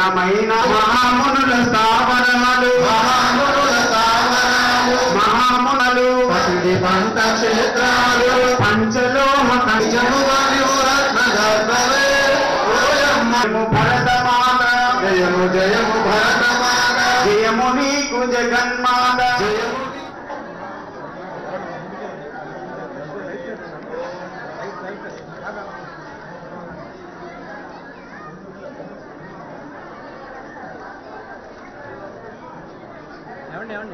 పవిత్రమైన మహామునుల స్థావరాలు మహామునుల స్థావరాలు మహామునులు పసిడి పంట క్షేత్రాలు పంచలోహ కంచము జనువరి రత్న గర్భవే ఓయమ్మ భరతమాత జయము జయము భరతమాత జయము నీకు జగన్మాత జయము ఏమండి ఏమండి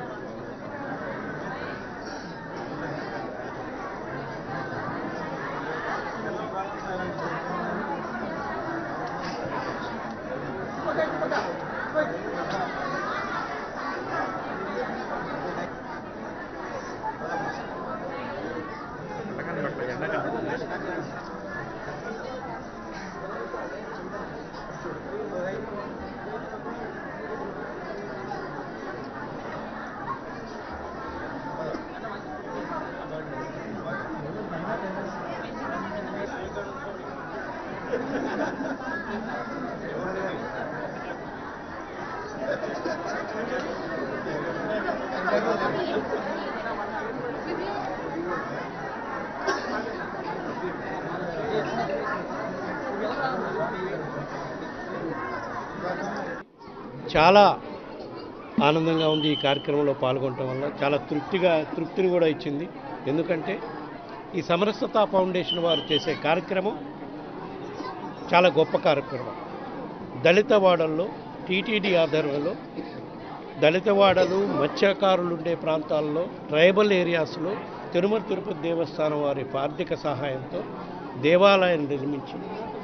చాలా ఆనందంగా ఉంది ఈ కార్యక్రమంలో పాల్గొనటం వల్ల చాలా తృప్తిగా తృప్తిని కూడా ఇచ్చింది ఎందుకంటే ఈ సమరసత ఫౌండేషన్ వారు చేసే కార్యక్రమం చాలా గొప్ప కార్యక్రమం దళిత వాడల్లో టీటీడీ ఆధ్వర్యంలో దళిత వాడలు మత్స్యకారులు ఉండే ప్రాంతాల్లో ట్రైబల్ ఏరియాస్లో తిరుమల తిరుపతి దేవస్థానం వారి ఆర్థిక సహాయంతో దేవాలయాన్ని నిర్మించి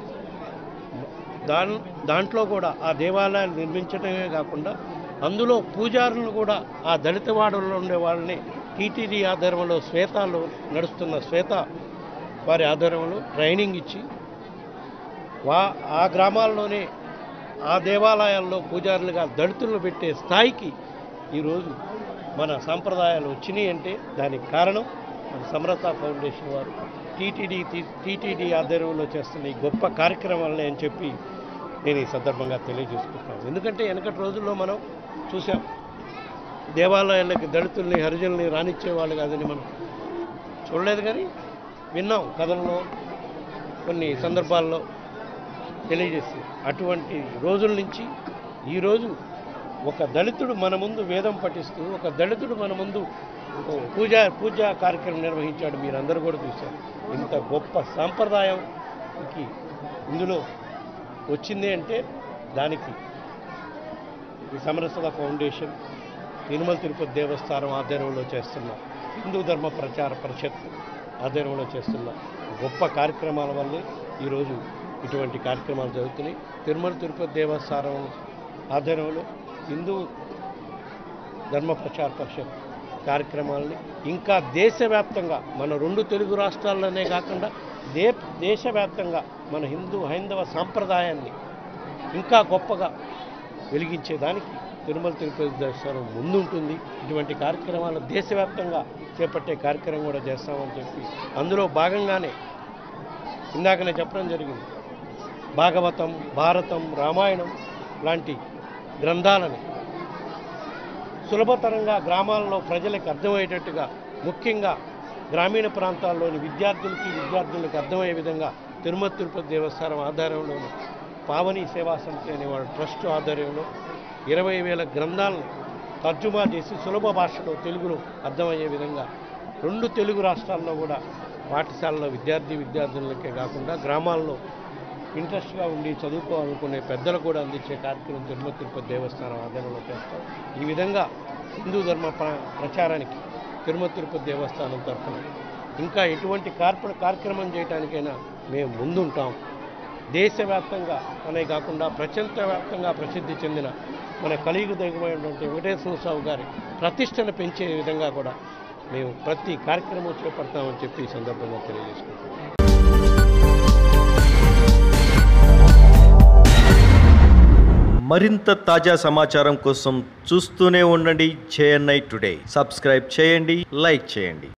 దాన్ దాంట్లో కూడా ఆ దేవాలయాలు నిర్మించడమే కాకుండా అందులో పూజారులను కూడా ఆ దళిత వాడల్లో ఉండే వాళ్ళని టీటీడీ ఆధ్వర్యంలో శ్వేతాలు నడుస్తున్న శ్వేత వారి ఆధ్వర్యంలో ట్రైనింగ్ ఇచ్చి వా ఆ గ్రామాల్లోనే ఆ దేవాలయాల్లో పూజారులుగా దళితులను పెట్టే స్థాయికి ఈరోజు మన సాంప్రదాయాలు వచ్చినాయి అంటే దానికి కారణం మన సమరత ఫౌండేషన్ వారు టీటీడీ టీటీడీ ఆధ్వర్యంలో చేస్తున్న ఈ గొప్ప కార్యక్రమాలని అని చెప్పి నేను ఈ సందర్భంగా తెలియజేసుకుంటున్నాను ఎందుకంటే వెనకటి రోజుల్లో మనం చూసాం దేవాలయాలకి దళితుల్ని హరిజనుల్ని రానిచ్చేవాళ్ళు కాదని మనం చూడలేదు కానీ విన్నాం కథల్లో కొన్ని సందర్భాల్లో తెలియజేసి అటువంటి రోజుల నుంచి ఈరోజు ఒక దళితుడు మన ముందు వేదం పఠిస్తూ ఒక దళితుడు మన ముందు ఒక పూజ పూజా కార్యక్రమం నిర్వహించాడు మీరందరూ కూడా చూశారు ఇంత గొప్ప సాంప్రదాయంకి ఇందులో వచ్చింది అంటే దానికి ఈ సమరసత ఫౌండేషన్ తిరుమల తిరుపతి దేవస్థానం ఆధ్వర్యంలో చేస్తున్న హిందూ ధర్మ ప్రచార పరిషత్ ఆధ్వర్యంలో చేస్తున్న గొప్ప కార్యక్రమాల వల్లే ఈరోజు ఇటువంటి కార్యక్రమాలు జరుగుతున్నాయి తిరుమల తిరుపతి దేవస్థానం ఆధ్వర్యంలో హిందూ ధర్మ ప్రచార పరిషత్ కార్యక్రమాలని ఇంకా దేశవ్యాప్తంగా మన రెండు తెలుగు రాష్ట్రాల్లోనే కాకుండా దే దేశవ్యాప్తంగా మన హిందూ హైందవ సాంప్రదాయాన్ని ఇంకా గొప్పగా వెలిగించేదానికి తిరుమల తిరుపతి దేవస్థానం ముందుంటుంది ఇటువంటి కార్యక్రమాలు దేశవ్యాప్తంగా చేపట్టే కార్యక్రమం కూడా చేస్తామని చెప్పి అందులో భాగంగానే ఇందాకనే చెప్పడం జరిగింది భాగవతం భారతం రామాయణం లాంటి గ్రంథాలని సులభతరంగా గ్రామాల్లో ప్రజలకు అర్థమయ్యేటట్టుగా ముఖ్యంగా గ్రామీణ ప్రాంతాల్లోని విద్యార్థులకి విద్యార్థులకు అర్థమయ్యే విధంగా తిరుమల తిరుపతి దేవస్థానం ఆధారంలోని పావని సేవా సమితి అనే వాళ్ళ ట్రస్ట్ ఆధ్వర్యంలో ఇరవై వేల గ్రంథాలను తర్జుమా చేసి సులభ భాషలో తెలుగులో అర్థమయ్యే విధంగా రెండు తెలుగు రాష్ట్రాల్లో కూడా పాఠశాలలో విద్యార్థి విద్యార్థులకే కాకుండా గ్రామాల్లో ఇంట్రెస్ట్గా ఉండి చదువుకోవాలనుకునే పెద్దలు కూడా అందించే కార్యక్రమం తిరుమల తిరుపతి దేవస్థానం ఆధ్వర్యంలో చేస్తాం ఈ విధంగా హిందూ ధర్మ ప్ర- ప్రచారానికి తిరుమల తిరుపతి దేవస్థానం తరఫున ఇంకా ఎటువంటి కార్ప కార్యక్రమం చేయడానికైనా మేము ముందుంటాం దేశవ్యాప్తంగా అనే కాకుండా ప్రపంచవ్యాప్తంగా ప్రసిద్ధి చెందిన మన కలియుగ దైవమైనటువంటి వెంకటేశ్వర స్వామి గారి ప్రతిష్టను పెంచే విధంగా కూడా మేము ప్రతి కార్యక్రమం చేపడతామని చెప్పి ఈ సందర్భంగా తెలియజేసుకుంటాం మరింత తాజా సమాచారం కోసం చూస్తూనే ఉండండి జేఎన్ఐ టుడే సబ్స్క్రైబ్ చేయండి లైక్ చేయండి